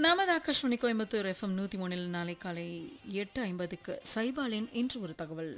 நமது ஆகாஷ்வாணி கோயம்புத்தூர் எஃப்எம் நூற்றி மூணில் நாளை காலை எட்டு ஐம்பதுக்கு சைபாலின் இன்று ஒரு தகவல்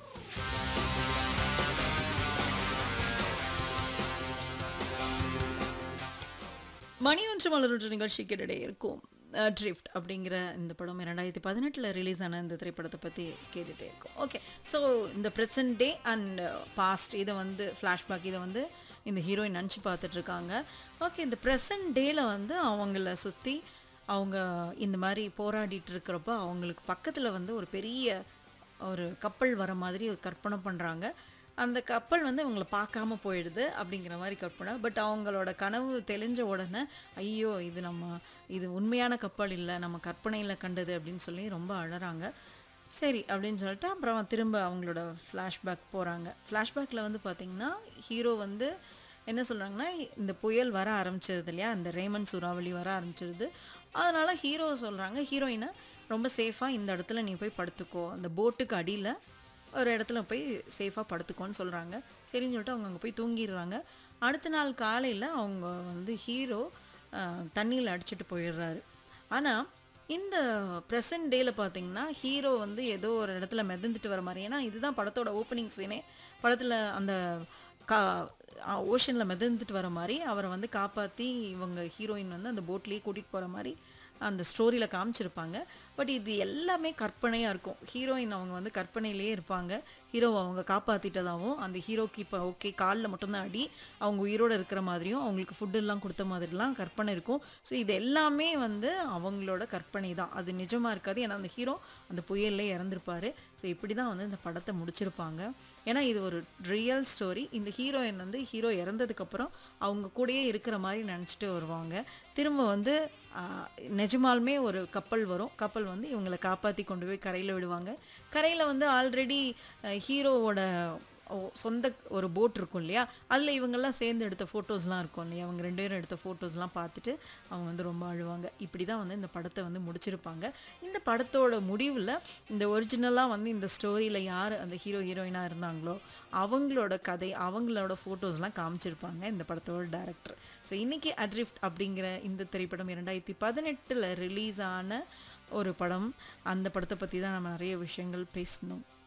மணி ஒன்று மலரொன்று நிகழ்ச்சிக்கிடையே இருக்கும் ட்ரிஃப்ட் அப்படிங்கிற இந்த படம் ரெண்டாயிரத்தி பதினெட்டில் ரிலீஸ் ஆன இந்த திரைப்படத்தை பற்றி கேட்டுகிட்டே இருக்கோம் ஓகே ஸோ இந்த ப்ரெசன்ட் டே அண்ட் பாஸ்ட் இதை வந்து ஃப்ளாஷ்பேக் இதை வந்து இந்த ஹீரோயின் நினச்சி பார்த்துட்ருக்காங்க ஓகே இந்த ப்ரெசன்ட் டேயில் வந்து அவங்கள சுற்றி அவங்க இந்த மாதிரி போராடிட்டு இருக்கிறப்ப அவங்களுக்கு பக்கத்தில் வந்து ஒரு பெரிய ஒரு கப்பல் வர மாதிரி ஒரு கற்பனை பண்ணுறாங்க அந்த கப்பல் வந்து இவங்களை பார்க்காம போயிடுது அப்படிங்கிற மாதிரி கற்பனை பட் அவங்களோட கனவு தெளிஞ்ச உடனே ஐயோ இது நம்ம இது உண்மையான கப்பல் இல்லை நம்ம கற்பனையில் கண்டது அப்படின்னு சொல்லி ரொம்ப அழறாங்க சரி அப்படின்னு சொல்லிட்டு அப்புறம் திரும்ப அவங்களோட ஃப்ளாஷ்பேக் போகிறாங்க ஃப்ளாஷ்பேக்கில் வந்து பார்த்திங்கன்னா ஹீரோ வந்து என்ன சொல்கிறாங்கன்னா இந்த புயல் வர ஆரம்பிச்சது இல்லையா இந்த ரேமன் சூறாவளி வர ஆரம்பிச்சிருது அதனால் ஹீரோ சொல்கிறாங்க ஹீரோயினை ரொம்ப சேஃபாக இந்த இடத்துல நீ போய் படுத்துக்கோ அந்த போட்டுக்கு அடியில் ஒரு இடத்துல போய் சேஃபாக படுத்துக்கோன்னு சொல்கிறாங்க சரின்னு சொல்லிட்டு அவங்க அங்கே போய் தூங்கிடுறாங்க அடுத்த நாள் காலையில் அவங்க வந்து ஹீரோ தண்ணியில் அடிச்சிட்டு போயிடுறாரு ஆனால் இந்த ப்ரெசன்ட் டேயில் பார்த்தீங்கன்னா ஹீரோ வந்து ஏதோ ஒரு இடத்துல மிதந்துட்டு வர மாதிரி ஏன்னா இதுதான் படத்தோட ஓப்பனிங் சீனே படத்தில் அந்த கா ஓஷனில் மிதந்துட்டு வர மாதிரி அவரை வந்து காப்பாற்றி இவங்க ஹீரோயின் வந்து அந்த போட்லேயே கூட்டிகிட்டு போகிற மாதிரி அந்த ஸ்டோரியில் காமிச்சிருப்பாங்க பட் இது எல்லாமே கற்பனையாக இருக்கும் ஹீரோயின் அவங்க வந்து கற்பனையிலேயே இருப்பாங்க ஹீரோவை அவங்க காப்பாற்றிட்டதாகவும் அந்த ஹீரோக்கு இப்போ ஓகே காலில் மட்டும்தான் அடி அவங்க உயிரோடு இருக்கிற மாதிரியும் அவங்களுக்கு ஃபுட்டெல்லாம் கொடுத்த மாதிரிலாம் கற்பனை இருக்கும் ஸோ இது எல்லாமே வந்து அவங்களோட கற்பனை தான் அது நிஜமாக இருக்காது ஏன்னா அந்த ஹீரோ அந்த புயல்லே இறந்துருப்பாரு ஸோ இப்படி தான் வந்து இந்த படத்தை முடிச்சிருப்பாங்க ஏன்னா இது ஒரு ரியல் ஸ்டோரி இந்த ஹீரோயின் வந்து ஹீரோ இறந்ததுக்கப்புறம் அவங்க கூடயே இருக்கிற மாதிரி நினச்சிட்டு வருவாங்க திரும்ப வந்து நிஜமாலுமே ஒரு கப்பல் வரும் கப்பல் வந்து இவங்களை காப்பாற்றி கொண்டு போய் கரையில் விடுவாங்க கரையில் வந்து ஆல்ரெடி ஹீரோவோட சொந்த ஒரு போட் இருக்கும் இல்லையா அதில் இவங்கெல்லாம் சேர்ந்து எடுத்த ஃபோட்டோஸ்லாம் இருக்கும் இல்லையா அவங்க ரெண்டு பேரும் எடுத்த ஃபோட்டோஸ்லாம் பார்த்துட்டு அவங்க வந்து ரொம்ப அழுவாங்க இப்படி தான் வந்து இந்த படத்தை வந்து முடிச்சிருப்பாங்க இந்த படத்தோட முடிவில் இந்த ஒரிஜினலாக வந்து இந்த ஸ்டோரியில் யார் அந்த ஹீரோ ஹீரோயினாக இருந்தாங்களோ அவங்களோட கதை அவங்களோட ஃபோட்டோஸ்லாம் காமிச்சிருப்பாங்க இந்த படத்தோட டேரக்டர் ஸோ இன்றைக்கி அட்ரிஃப்ட் அப்படிங்கிற இந்த திரைப்படம் இரண்டாயிரத்தி பதினெட்டில் ரிலீஸ் ஆன ஒரு படம் அந்த படத்தை பற்றி தான் நம்ம நிறைய விஷயங்கள் பேசணும்